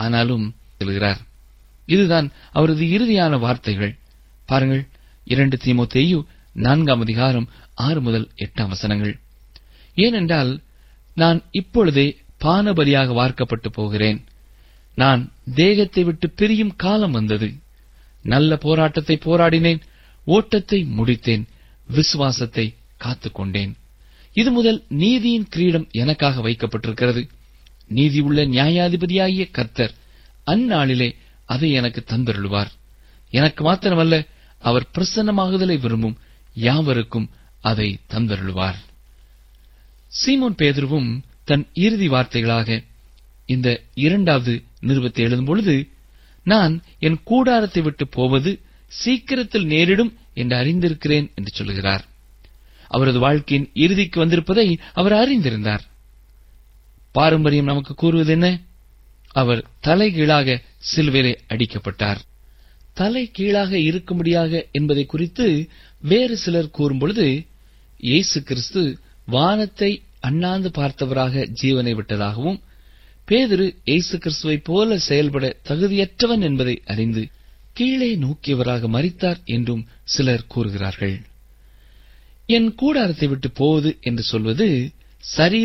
ஆனாலும் சொல்கிறார் இதுதான் அவரது இறுதியான வார்த்தைகள் பாருங்கள் இரண்டு தீமோத்தேயு நான்காம் அதிகாரம் ஆறு முதல் எட்டாம் வசனங்கள் ஏனென்றால் நான் இப்பொழுதே பானபலியாக வார்க்கப்பட்டு போகிறேன் நான் தேகத்தை விட்டு பிரியும் காலம் வந்தது நல்ல போராட்டத்தை போராடினேன் ஓட்டத்தை முடித்தேன் விசுவாசத்தை காத்துக்கொண்டேன் இது முதல் நீதியின் கிரீடம் எனக்காக வைக்கப்பட்டிருக்கிறது நீதியுள்ள நியாயாதிபதியாகிய கர்த்தர் அந்நாளிலே அதை எனக்கு தந்தருளுவார் எனக்கு மாத்திரமல்ல அவர் பிரசன்னமாகுதலை விரும்பும் யாவருக்கும் அதை தந்தருளுவார் சீமோன் பேதுருவும் தன் இறுதி வார்த்தைகளாக இந்த இரண்டாவது நிருபத்தை எழுதும் பொழுது நான் என் கூடாரத்தை விட்டு போவது சீக்கிரத்தில் நேரிடும் என்று அறிந்திருக்கிறேன் என்று சொல்கிறார் அவரது வாழ்க்கையின் இறுதிக்கு வந்திருப்பதை அவர் அறிந்திருந்தார் பாரம்பரியம் நமக்கு கூறுவது என்ன அவர் தலைகீழாக சிலுவையிலே அடிக்கப்பட்டார் தலை கீழாக இருக்கும்படியாக என்பதை குறித்து வேறு சிலர் கூறும்பொழுது இயேசு கிறிஸ்து வானத்தை அண்ணாந்து பார்த்தவராக ஜீவனை விட்டதாகவும் பேதிரு இயேசு கிறிஸ்துவைப் போல செயல்பட தகுதியற்றவன் என்பதை அறிந்து கீழே நோக்கியவராக மறித்தார் என்றும் சிலர் கூறுகிறார்கள் என் கூடாரத்தை விட்டு போவது என்று சொல்வது சரீர